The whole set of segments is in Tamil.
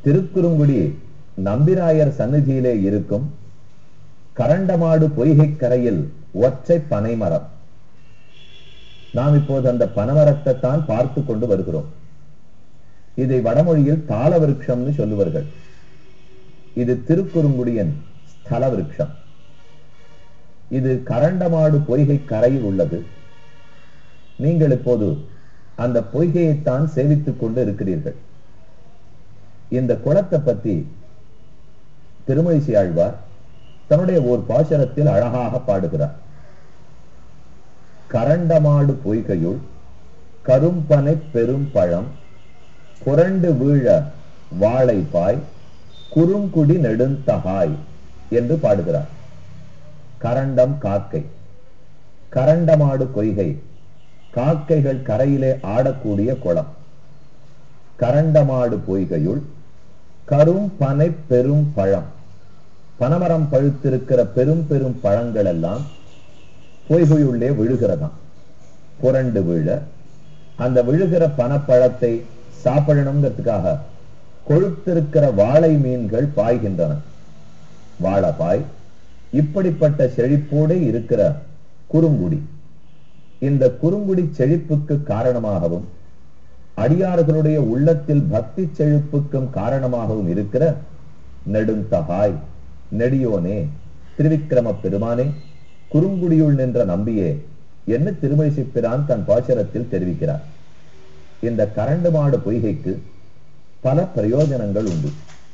திருக்குறுங்குடி நம்பிராயர் சந்நிதியிலே இருக்கும் கரண்டமாடு பொய்கை கரையில் ஒற்றை பனைமரம் நாம் இப்போது அந்த பனமரத்தை தான் பார்த்து கொண்டு வருகிறோம் இதை வடமொழியில் தாள விருட்சம்னு சொல்லுவார்கள் இது திருக்குறுங்குடியின் ஸ்தல விருட்சம் இது கரண்டமாடு பொய்கை கரையில் உள்ளது நீங்கள் இப்போது அந்த பொய்கையைத்தான் சேவித்துக் கொண்டு இருக்கிறீர்கள் இந்த குளத்தை பற்றி திருமழிசை ஆழ்வார் தன்னுடைய ஓர் பாசரத்தில் அழகாக பாடுகிறார் கரண்டமாடு பொய்கையுள் கரும்பனை பெரும் பழம் புரண்டு வீழ வாழைப்பாய் குறுங்குடி நெடுந்தகாய் என்று பாடுகிறார் கரண்டம் காக்கை கரண்டமாடு கொய்கை காக்கைகள் கரையிலே ஆடக்கூடிய குளம் கரண்டமாடு பொய்கையுள் கரும் பனை பெரும் பழம் பனமரம் பழுத்திருக்கிற பெரும் பெரும் பழங்கள் எல்லாம் பொய்கையுள்ளே விழுகிறதாம் புரண்டு விழ அந்த விழுகிற பனப்பழத்தை சாப்பிடணுங்கிறதுக்காக கொழுத்திருக்கிற வாழை மீன்கள் பாய்கின்றன வாழைப்பாய் இப்படிப்பட்ட செழிப்போடு இருக்கிற குறுங்குடி இந்த குறுங்குடி செழிப்புக்கு காரணமாகவும் அடியார்களுடைய உள்ளத்தில் பக்தி செழிப்புக்கும் காரணமாகவும் இருக்கிற நெடுந்தகாய் நெடியோனே திருவிக்கிரம பெருமானே குறுங்குடியுள் நின்ற நம்பியே என்ன திருமழிசிப்பிரான் தன் பாசரத்தில் தெரிவிக்கிறார் இந்த கரண்டு மாடு பொய்கைக்கு பல பிரயோஜனங்கள் உண்டு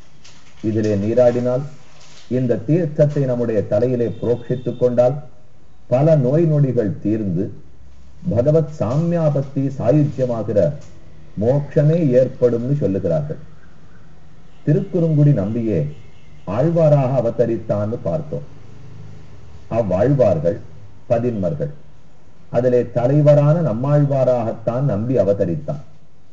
இதிலே நீராடினால் இந்த தீர்த்தத்தை நம்முடைய தலையிலே புரோக்ஷித்துக் கொண்டால் பல நோய் நொடிகள் தீர்ந்து பகவத் சாமியாபத்தி சாயுஜ்யமாகிற மோட்சமே ஏற்படும்னு சொல்லுகிறார்கள் திருக்குறுங்குடி நம்பியே ஆழ்வாராக அவதரித்தான்னு பார்த்தோம் அவ்வாழ்வார்கள் பதின்மர்கள் அதிலே தலைவரான நம்மாழ்வாராகத்தான் நம்பி அவதரித்தான்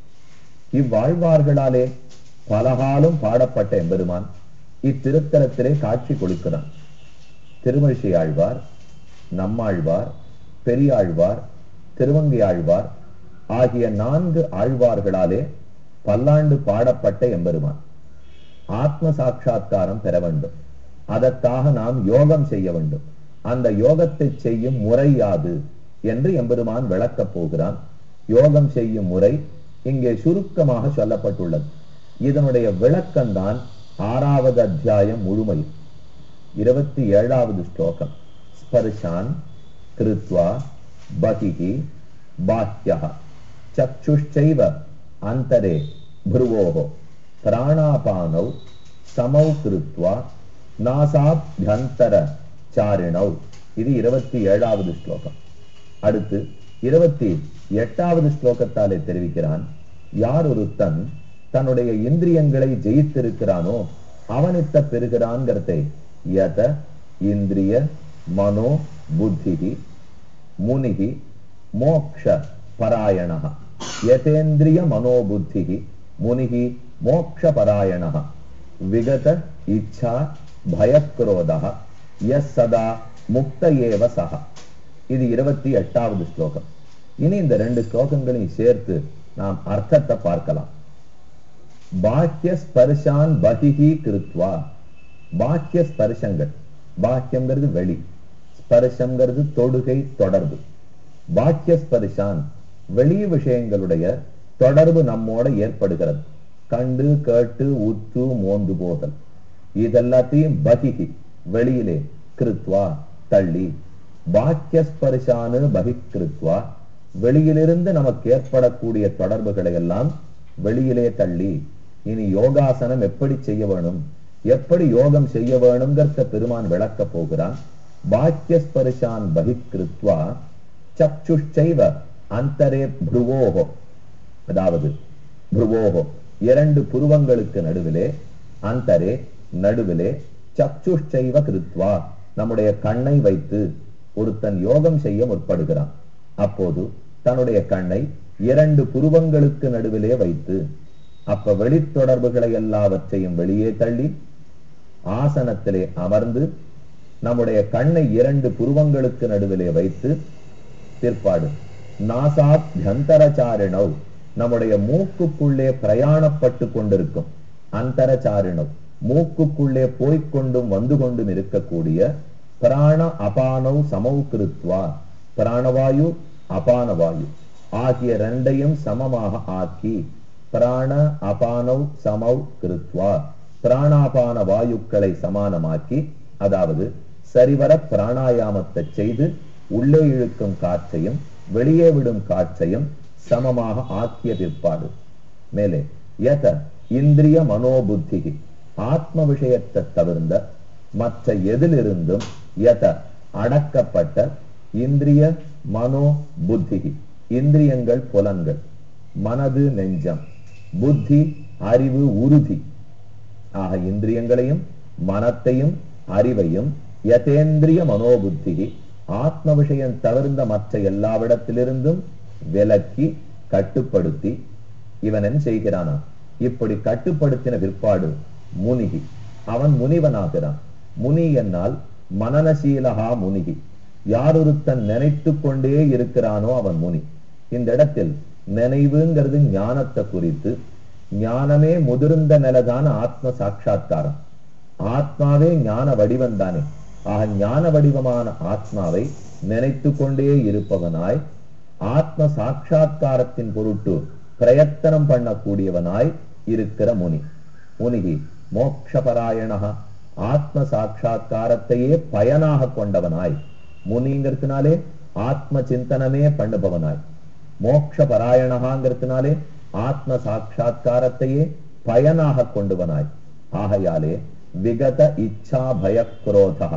இவ்வாழ்வார்களாலே பலகாலம் பாடப்பட்ட எம்பெருமான் இத்திருத்தலத்திலே காட்சி கொடுக்கிறான் திருமழிசை ஆழ்வார் நம்மாழ்வார் பெரியாழ்வார் திருவங்கை ஆழ்வார் ஆகிய நான்கு ஆழ்வார்களாலே பல்லாண்டு பாடப்பட்ட எம்பெருமான் ஆத்ம சாட்சா்காரம் பெற வேண்டும் அதற்காக நாம் யோகம் செய்ய வேண்டும் அந்த யோகத்தை செய்யும் முறை யாது என்று எம்பெருமான் விளக்கப் போகிறான் யோகம் செய்யும் முறை இங்கே சுருக்கமாக சொல்லப்பட்டுள்ளது இதனுடைய விளக்கம்தான் ஆறாவது அத்தியாயம் முழுமை இருபத்தி ஏழாவது ஸ்லோகம் ஸ்பர்ஷான் கிருத்வா பகிஹி பாஹ்யः चक्षुश्चैव अन्तरे भ्रुवोः प्राणापानौ समौ कृत्वा நாசாபியந்தர சாரிணவ் இது இருபத்தி ஏழாவது ஸ்லோகம் அடுத்து இருபத்தி எட்டாவது ஸ்லோகத்தாலே தெரிவிக்கிறான் யார் ஒருத்தன் தன்னுடைய இந்திரியங்களை ஜெயித்திருக்கிறானோ அவனித்த பெறுகிறான்கிறதை யத இந்திரிய மனோ புத்திகி முனிகி மோக்ஷ பராயணः யதேந்திரிய மனோபுத்திகி முனிகி மோக்ஷ பராயணः விகத இச்சா பயக்ரோதः எஸ் சதா முக்த ஏவ சக இது இருபத்தி எட்டாவது ஸ்லோகம் இனி இந்த ரெண்டு ஸ்லோகங்களையும் சேர்த்து நாம் அர்த்தத்தை பார்க்கலாம் பாக்கிய ஸ்பர்ஷான் பகிஹி கிருத்வா பாக்கிய ஸ்பர்ஷங்கள் பாக்கியங்கிறது வெளி ஸ்பர்ஷங்கிறது தொடுகை தொடர்பு பாக்கிய ஸ்பர்ஷான் வெளி விஷயங்களுடைய தொடர்பு நம்மோட ஏற்படுகிறது கண்டு கேட்டு உத்து மோந்து போதல் இதெல்லாத்தையும் பகிஹி வெளியிலே கிருத்வா தள்ளி பாக்கிய ஸ்பர்ஷானு பகி கிருத்வா வெளியிலிருந்து நமக்கு ஏற்படக்கூடிய தொடர்புகளை எல்லாம் வெளியிலே தள்ளி இனி யோகாசனம் எப்படி செய்ய வேணும் எப்படி யோகம் செய்ய வேணுங்கிறத பெருமான் விளக்க போகிறான் பாக்கிய ஸ்பர்ஷான் பகி கிருத்வா சக்ஷுஷைவ அந்தரே புருவோகோ அதாவது புருவோகோ இரண்டு புருவங்களுக்கு நடுவிலே அந்தரே நடுவிலே சக்ஷுஷைவ கிருத்வா நம்முடைய கண்ணை வைத்து ஒருத்தன் யோகம் செய்ய முற்படுகிறான் அப்போது தன்னுடைய கண்ணை இரண்டு புருவங்களுக்கு நடுவிலே வைத்து அப்ப வெளித்தொடர்புகளை எல்லாவற்றையும் வெளியே தள்ளி ஆசனத்திலே அமர்ந்து நம்முடைய கண்ணை இரண்டு புருவங்களுக்கு நடுவிலே வைத்து பிற்பாடு நாசாத் கந்தரச்சாரிணவ் நம்முடைய மூக்குக்குள்ளே பிரயாணப்பட்டு கொண்டிருக்கும் அந்தரச்சாரிணவ் மூக்குக்குள்ளே போய்க்கொண்டும் வந்து கொண்டும் இருக்கக்கூடிய பிராண அபானவ் சமௌ கிருத்வா பிராணவாயு அபானவாயு ஆகிய ரெண்டையும் சமமாக ஆக்கி பிராண அபானவ் சமௌ கிருத்வா பிராணாபான வாயுக்களை சமானமாக்கி அதாவது சரிவர பிராணாயாமத்தை செய்து உள்ளே இழுக்கும் காற்றையும் வெளியே விடும் காற்றையும் சமமாக ஆக்கிய பிற்பாடு மேலே யத இந்திரிய மனோபுத்திகி ஆத்ம விஷயத்தை தவிர்ந்த மற்ற எதிலிருந்தும் யத அடக்கப்பட்ட இந்திரிய மனோ புத்திகி இந்திரியங்கள் புலன்கள் மனது நெஞ்சம் புத்தி அறிவு உறுதி ஆக இந்திரியங்களையும் மனத்தையும் அறிவையும் யதேந்திரிய மனோபுத்தி ஆத்ம விஷயம் தவிர்ந்த மற்ற எல்லாவிடத்திலிருந்தும் விலக்கி கட்டுப்படுத்தி இவன் என்ன செய்கிறானா இப்படி கட்டுப்படுத்தின பிற்பாடு முனிகி அவன் முனிவனாகிறான் முனி என்னால் மனநசீலகா முனிகி யாரொருத்தன் நினைத்து கொண்டே இருக்கிறானோ அவன் முனி இந்த இடத்தில் நினைவுங்கிறது ஞானத்தை குறித்து ஞானமே முதிர்ந்த நிலைதான ஆத்ம சாட்சா்காரம் ஆத்மாவே ஞான வடிவம் தானே ஆக ஞான வடிவமான ஆத்மாவை நினைத்து கொண்டே இருப்பவனாய் ஆத்ம சாட்சா்காரத்தின் பொருட்டு பிரயத்தனம் பண்ணக்கூடியவனாய் இருக்கிற முனி முனிகி மோக்ஷபராயணா ஆத்ம சாட்சா்காரத்தையே பயனாக கொண்டவனாய் முனிங்கிறதுனாலே ஆத்ம சிந்தனமே பண்ணுபவனாய் மோக்ஷ பராயணகாங்கிறதுனாலே ஆத்ம சாட்சா்காரத்தையே பயனாக கொண்டவனாய் ஆகையாலே விகத இச்சா பய குரோதா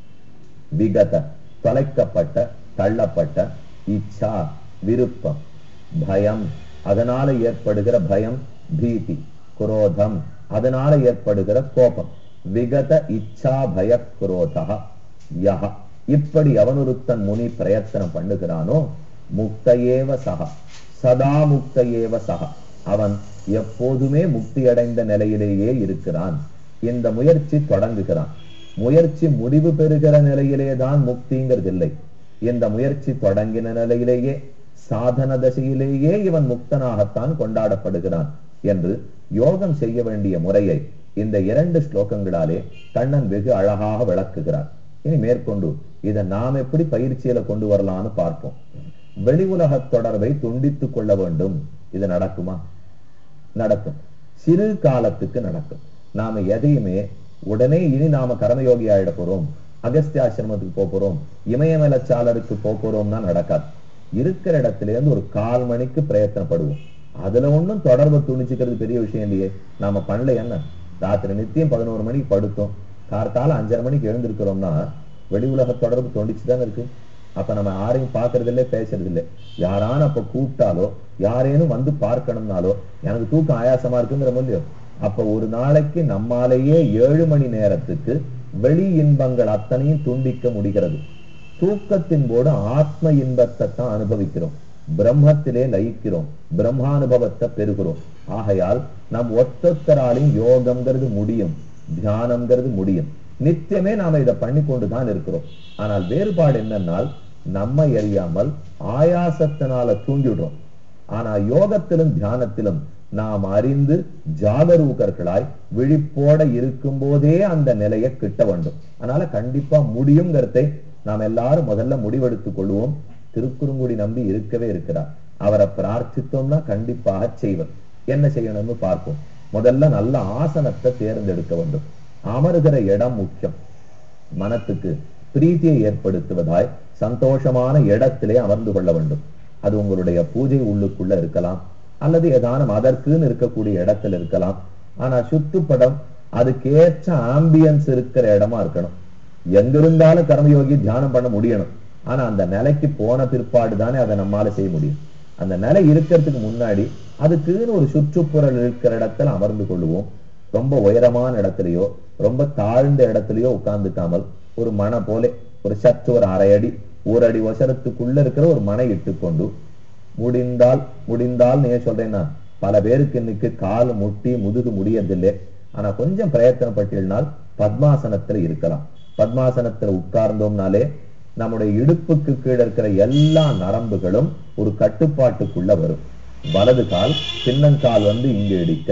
விகத தொலைக்கப்பட்ட தள்ளப்பட்ட இச்சா விருப்பம் பயம் அதனால ஏற்படுகிற பயம் பீதி குரோதம் அதனால ஏற்படுகிற கோபம் விகத இச்சா பய குரோதா யஹ இப்படி அவனொருத்தன் முனி பிரயத்தனம் பண்ணுகிறானோ முக்தையேவ சகா சதா முக்தையேவ சகா அவன் எப்போதுமே முக்தி அடைந்த நிலையிலேயே இருக்கிறான் இந்த முயற்சி தொடங்குகிறான் முயற்சி முடிவு பெறுகிற நிலையிலே தான் முக்திங்கிறது இல்லை இந்த முயற்சி தொடங்கின நிலையிலேயே சாதன தசையிலேயே இவன் முக்தனாகத்தான் கொண்டாடப்படுகிறான் என்று யோகம் செய்ய வேண்டிய முறையை இந்த இரண்டு ஸ்லோகங்களாலே கண்ணன் வெகு அழகாக விளக்குகிறார் இனி மேற்கொண்டு இதை நாம் எப்படி பயிற்சியில கொண்டு வரலாம்னு பார்ப்போம் வெளி உலக தொடர்பை துண்டித்துக் கொள்ள வேண்டும் இது நடக்குமா நடக்கும் சிறு காலத்துக்கு நடக்கும் நாம எதையுமே உடனே இனி நாம கர்மயோகி ஆயிட போறோம் அகஸ்தியாசிரமத்துக்கு போக போறோம் இமயமலச்சாளருக்கு போக போறோம்னா நடக்காது இருக்கிற இடத்துல இருந்து ஒரு கால் மணிக்கு பிரயத்தனப்படுவோம் அதுல ஒண்ணும் தொடர்பு துணிச்சுக்கிறது பெரிய விஷயம் இல்லையே நாம பண்ணல என்ன ராத்திரி நித்தியம் பதினோரு மணிக்கு படுத்தோம் கார்த்தால அஞ்சரை மணிக்கு எழுந்திருக்கிறோம்னா வெளி உலக தொடர்பு தொண்டிச்சுதானே இருக்கு அப்ப நம்ம யாரையும் பாக்குறது இல்லை பேசுறது இல்லை யாரான அப்ப கூப்பிட்டாலோ யாரேனும் வந்து பார்க்கணும்னாலோ எனக்கு தூக்கம் ஆயாசமா இருக்குங்கிற முடியும் அப்ப ஒரு நாளைக்கு நம்மாலேயே ஏழு மணி நேரத்துக்கு வெளி இன்பங்கள் அத்தனையும் துண்டிக்க முடிகிறது தூக்கத்தின் போது ஆத்ம இன்பத்தை தான் அனுபவிக்கிறோம் பிரம்மத்திலே லயிக்கிறோம் பிரம்மானுபவத்தை பெறுகிறோம் ஆகையால் நம் ஒத்தொத்தராலையும் யோகம்ங்கிறது முடியும் தியானம்ங்கிறது முடியும் நித்தியமே நாம இதை பண்ணி கொண்டுதான் இருக்கிறோம் ஆனால் வேறுபாடு என்னன்னால் நம்மை அறியாமல் ஆயாசத்தினால தூங்கிடுறோம் ஆனா யோகத்திலும் தியானத்திலும் நாம் அறிந்து ஜாகரூகர்களாய் விழிப்போட இருக்கும் போதே அந்த நிலையை கிட்ட வேண்டும் அதனால கண்டிப்பா முடியுங்கிறதை நாம் எல்லாரும் முதல்ல முடிவெடுத்துக் கொள்வோம் திருக்குறுங்குடி நம்பி இருக்கவே இருக்கிறார் அவரை பிரார்த்தித்தோம்னா கண்டிப்பாக செய்வர் என்ன செய்யணும்னு பார்ப்போம் முதல்ல நல்ல ஆசனத்தை தேர்ந்தெடுக்க வேண்டும் அமருகிற இடம் முக்கியம் மனத்துக்கு பிரீத்தியை ஏற்படுத்துவதாய் சந்தோஷமான இடத்திலே அமர்ந்து கொள்ள வேண்டும் அது உங்களுடைய பூஜை உள்ளுக்குள்ள இருக்கலாம் அல்லது ஏதானும் அதற்குன்னு இருக்கக்கூடிய இடத்துல இருக்கலாம் ஆனா சுத்துப்படம் அதுக்கேற்ற ஆம்பியன்ஸ் இருக்கிற இடமா இருக்கணும் எங்க இருந்தாலும் கர்மயோகி தியானம் பண்ண முடியணும் ஆனா அந்த நிலைக்கு போன பிற்பாடு தானே அதை நம்மால செய்ய முடியும் அந்த நிலை இருக்கிறதுக்கு முன்னாடி அதுக்குன்னு ஒரு சுற்றுப்புறல் இருக்கிற இடத்துல அமர்ந்து கொள்ளுவோம் ரொம்ப உயரமான இடத்துலயோ ரொம்ப தாழ்ந்த இடத்துலயோ உட்கார்ந்துக்காமல் ஒரு மன போல ஒரு சற்று ஒரு அரை அடி ஒரு அடி ஒசரத்துக்குள்ள இருக்கிற ஒரு மனை இட்டுக்கொண்டு முடிந்தால் முடிந்தால் நீ சொல்றேன்னா பல பேருக்கு இன்னைக்கு கால் முட்டி முதுகு முடியறதில்லை ஆனா கொஞ்சம் பிரயத்தனப்பட்டிருந்தால் பத்மாசனத்துல இருக்கலாம் பத்மாசனத்துல உட்கார்ந்தோம்னாலே நம்முடைய இடுப்புக்கு கீழே இருக்கிற எல்லா நரம்புகளும் ஒரு கட்டுப்பாட்டுக்குள்ள வரும் வலது கால் பின்னங்கால் வந்து இங்க இடிக்க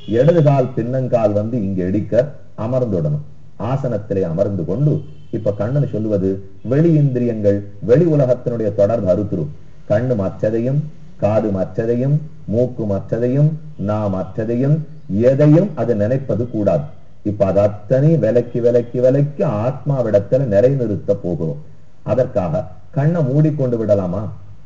இடது கால் பின்னங்கால் வந்து இங்க இடிக்க அமர்ந்துடணும் ஆசனத்திலே அமர்ந்து கொண்டு இப்ப கண்ணன் சொல்லுவது வெளி இந்திரியங்கள் வெளி உலகத்தினுடைய தொடர்பு அறுத்துரும் கண்ணு மற்றதையும் காது மற்றதையும் மூக்கு மற்றதையும் நாம் மற்றதையும் எதையும் அது நினைப்பது கூடாது இப்ப அது அத்தனை விலக்கி விலக்கி விலக்கி ஆத்மாவிடத்துல நிறைநிறுத்த போகிறோம் அதற்காக கண்ணை மூடிக்கொண்டு விடலாமா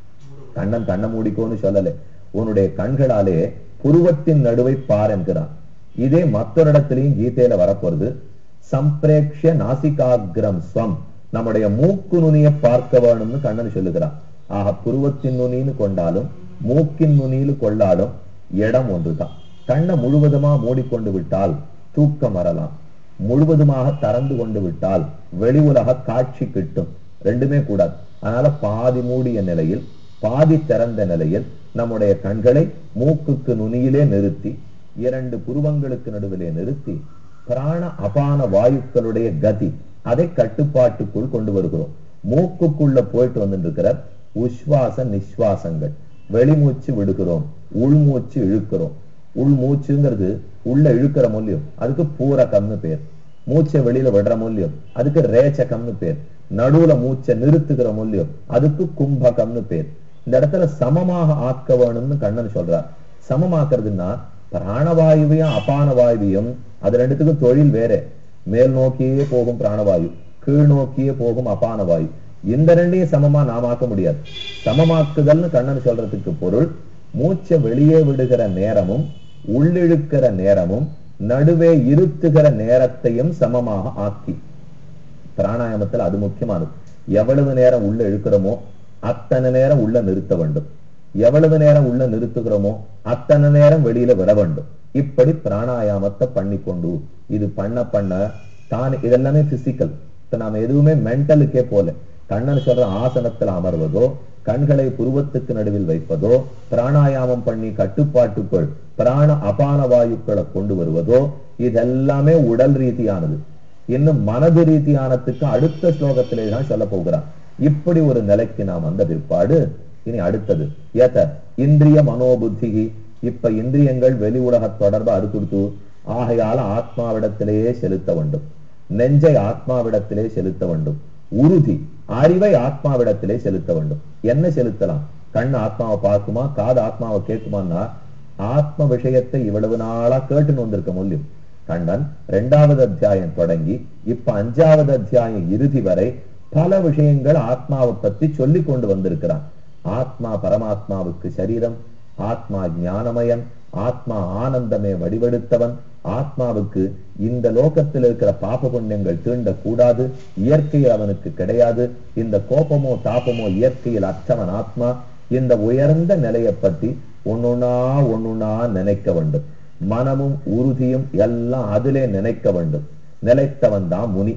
கண்ணன் கண்ணை மூடிக்கோன்னு சொல்லல உன்னுடைய கண்களாலே புருவத்தின் நடுவை பார் என்கிறான் இதே மற்றொரு இடத்திலையும் கீதையில வரப்போறது சம்பிரேக்ஷ நாசிகாகிரம் ஸ்வம் நம்முடைய மூக்கு நுனியை பார்க்க வேணும்னு கண்ணன் சொல்லுகிறான் ஆக புருவத்தின் நுனின்னு கொண்டாலும் மூக்கின் நுனியில் கொள்ளாலும் இடம் ஒன்றுதான் கண்ணை முழுவதுமா மூடிக்கொண்டு விட்டால் தூக்கம் வரலாம் முழுவதுமாக திறந்து கொண்டு விட்டால் வெளி உலக காட்சி கிட்டும் ரெண்டுமே கூடாது அதனால பாதி மூடிய நிலையில் பாதி திறந்த நிலையில் நம்முடைய கண்களை மூக்குக்கு நுனியிலே நிறுத்தி இரண்டு புருவங்களுக்கு நடுவிலே நிறுத்தி பிராண அபான வாயுக்களுடைய கதி அதை கட்டுப்பாட்டுக்குள் கொண்டு வருகிறோம் மூக்குக்குள்ள போயிட்டு வந்துட்டு இருக்கிற உஸ்வாச நிஸ்வாசங்கள் வெளிமூச்சு விடுகிறோம் உள்மூச்சு இழுக்கிறோம் உள்மூச்சுங்கிறது உள்ள இழுக்கிற மூலியம் அதுக்கு பூரகம்னு பேர் மூச்சை வெளியில விடுற மூலியம் அதுக்கு ரேச்சகம்னு பேர் நடுவுல மூச்சை நிறுத்துகிற மூலியம் அதுக்கு கும்பகம்னு பேர் இந்த இடத்துல சமமாக ஆக்க வேணும்னு கண்ணன் சொல்றார் சமமாக்குறதுன்னா பிராணவாயுவையும் அபான வாயுவையும் அது ரெண்டுத்துக்கும் தொழில் வேற மேல் நோக்கியே போகும் பிராணவாயு கீழ் நோக்கியே போகும் அபான வாயு இந்த ரெண்டையும் சமமா நாம் ஆக்க முடியாது சமமாக்குதல்னு கண்ணன் சொல்றதுக்கு பொருள் மூச்சை வெளியே விடுகிற நேரமும் உள்ளிழுக்கிற நேரமும் நடுவே இருத்துகிற நேரத்தையும் சமமாக ஆக்கி பிராணாயாமத்தில் அது முக்கியமானது எவ்வளவு நேரம் உள்ள இழுக்கிறோமோ அத்தனை நேரம் உள்ள நிறுத்த வேண்டும் எவ்வளவு நேரம் உள்ள நிறுத்துகிறோமோ அத்தனை நேரம் வெளியில விட வேண்டும் இப்படி பிராணாயாமத்தை பண்ணி கொண்டு இது பண்ண பண்ண தான் இதெல்லாமே பிசிக்கல் இப்ப நாம எதுவுமே மென்டலுக்கே போல கண்ணன் சொல்ற ஆசனத்தில் அமர்வதோ கண்களை புருவத்துக்கு நடுவில் வைப்பதோ பிராணாயாமம் பண்ணி கட்டுப்பாட்டுக்குள் பிராண அபான வாயுக்களை கொண்டு வருவதோ இதெல்லாமே உடல் ரீதியானது இன்னும் மனது ரீதியானத்துக்கு அடுத்த ஸ்லோகத்திலே தான் சொல்ல போகிறான் இப்படி ஒரு நிலைக்கு நாம் வந்த பிற்பாடு இனி அடுத்தது ஏத்த இந்திரிய மனோபுத்தி இப்ப இந்திரியங்கள் வெளி உலக தொடர்பு அடுத்துடுத்து ஆகையால ஆத்மாவிடத்திலேயே செலுத்த வேண்டும் நெஞ்சை ஆத்மாவிடத்திலே செலுத்த வேண்டும் உறுதி அறிவை ஆத்மாவிடத்திலே செலுத்த வேண்டும் என்ன செலுத்தலாம் கண் ஆத்மாவை பார்க்குமா காது ஆத்மாவை கேட்குமான்னா ஆத்ம விஷயத்தை இவ்வளவு நாளா கேட்டுன்னு வந்திருக்க முடியும் கண்ணன் இரண்டாவது அத்தியாயம் தொடங்கி இப்ப அஞ்சாவது அத்தியாயம் இறுதி வரை பல விஷயங்கள் ஆத்மாவை பத்தி சொல்லி கொண்டு வந்திருக்கிறான் ஆத்மா பரமாத்மாவுக்கு சரீரம் ஆத்மா ஞானமயன் ஆத்மா ஆனந்தமே வடிவெடுத்தவன் ஆத்மாவுக்கு இந்த லோகத்தில் இருக்கிற பாப புண்ணியங்கள் தீண்டக்கூடாது இயற்கையில் அவனுக்கு கிடையாது இந்த கோபமோ தாபமோ இயற்கையில் அற்றவன் ஆத்மா இந்த உயர்ந்த நிலையை பற்றி ஒன்னொன்னா ஒன்னொன்னா நினைக்க வேண்டும் மனமும் உறுதியும் எல்லாம் அதிலே நினைக்க வேண்டும் நிலைத்தவன் தான் முனி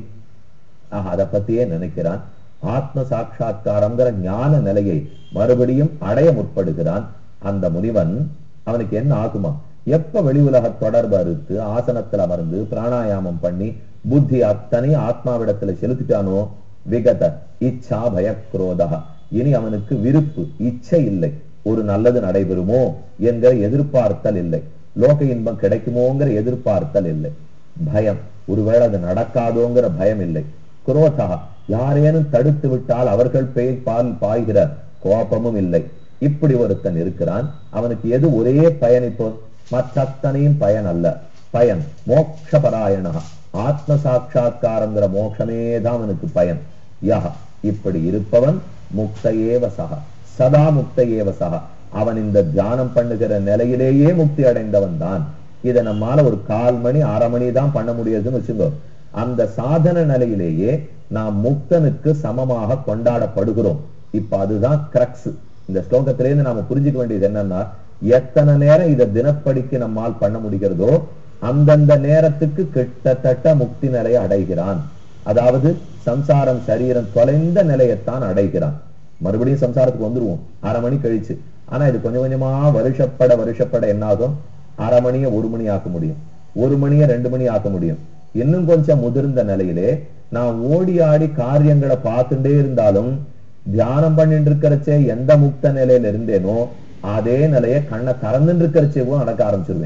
ஆக அதை பத்தியே நினைக்கிறான் ஆத்ம சாட்சா்காரங்கிற ஞான நிலையை மறுபடியும் அடைய முற்படுகிறான் அந்த முனிவன் அவனுக்கு என்ன ஆகுமா எப்ப வெளி உலக தொடர்பு அறுத்து ஆசனத்தில் அமர்ந்து பிராணாயாமம் பண்ணி புத்தி அத்தனை ஆத்மாவிடத்துல செலுத்திட்டானோ விகத இச்சா பயக்ரோதா இனி அவனுக்கு விருப்பு இச்சை இல்லை ஒரு நல்லது நடைபெறுமோ என்கிற எதிர்பார்த்தல் இல்லை லோக இன்பம் கிடைக்குமோங்கிற எதிர்பார்த்தல் இல்லை பயம் ஒருவேளை அது நடக்காதோங்கிற பயம் இல்லை குரோதா யாரேனும் தடுத்து விட்டால் அவர்கள் பெயர் பால் பாய்கிற கோபமும் இல்லை இப்படி ஒருத்தன் இருக்கிறான் அவனுக்கு எது ஒரே பயன் இப்போ மற்றத்தனையும் பயன் அல்ல பயன் மோக்ஷபராயணா ஆத்ம சாட்சா்காரங்கிற மோட்சமே தான் அவனுக்கு பயன் யா இப்படி இருப்பவன் முக்தையேவ சக சதா முக்தையேவ சக அவன் இந்த தியானம் பண்ணுகிற நிலையிலேயே முக்தி அடைந்தவன் தான் இதை நம்மால ஒரு கால் மணி அரை மணி தான் பண்ண முடியாதுன்னு வச்சுக்கோ அந்த சாதன நிலையிலேயே நாம் முக்தனுக்கு சமமாக கொண்டாடப்படுகிறோம் இப்ப அதுதான் கிரக்ஸ் இந்த ஸ்லோகத்திலேருந்து நாம புரிஞ்சுக்க வேண்டியது என்னன்னா எத்தனை நேரம் இதை தினப்படிக்கு நம்மால் பண்ண முடிகிறதோ அந்தந்த நேரத்துக்கு கிட்டத்தட்ட முக்தி நிலையை அடைகிறான் அதாவது சம்சாரம் சரீரம் தொலைந்த நிலையத்தான் அடைகிறான் மறுபடியும் சம்சாரத்துக்கு வந்துருவோம் அரை மணி கழிச்சு ஆனா இது கொஞ்சம் கொஞ்சமா வருஷப்பட வருஷப்பட என்னாகும் அரை மணியை ஒரு மணி ஆக்க முடியும் ஒரு மணியை ரெண்டு மணி ஆக்க முடியும் இன்னும் கொஞ்சம் முதிர்ந்த நிலையிலே நான் ஓடி ஆடி காரியங்களை பார்த்துட்டே இருந்தாலும் தியானம் பண்ணிட்டு இருக்கிறச்சே எந்த முக்த நிலையில இருந்தேனோ அதே நிலைய கண்ணை திறந்துட்டு இருக்கிறச்சேவும் நடக்க ஆரம்பிச்சிருவேன்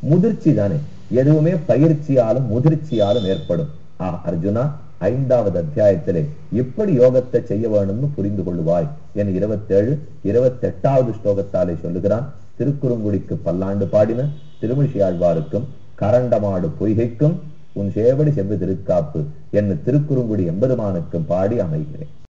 முதிர்ச்சி தானே எதுவுமே பயிற்சியாலும் முதிர்ச்சியாலும் ஏற்படும் ஆ அர்ஜுனா ஐந்தாவது அத்தியாயத்திலே எப்படி யோகத்தை செய்ய வேணும்னு புரிந்து கொள்ளுவாய் என் இருபத்தேழு இருபத்தி எட்டாவது ஸ்லோகத்தாலே சொல்லுகிறான் திருக்குறுங்குடிக்கு பல்லாண்டு பாடின திருமிழியாழ்வாருக்கும் கரண்டமாடு பொய்கைக்கும் உன் சேவடி செவ்வு திருக்காப்பு என்ன திருக்குறுங்குடி எம்பெருமானுக்கும் பாடி அமைகிறேன்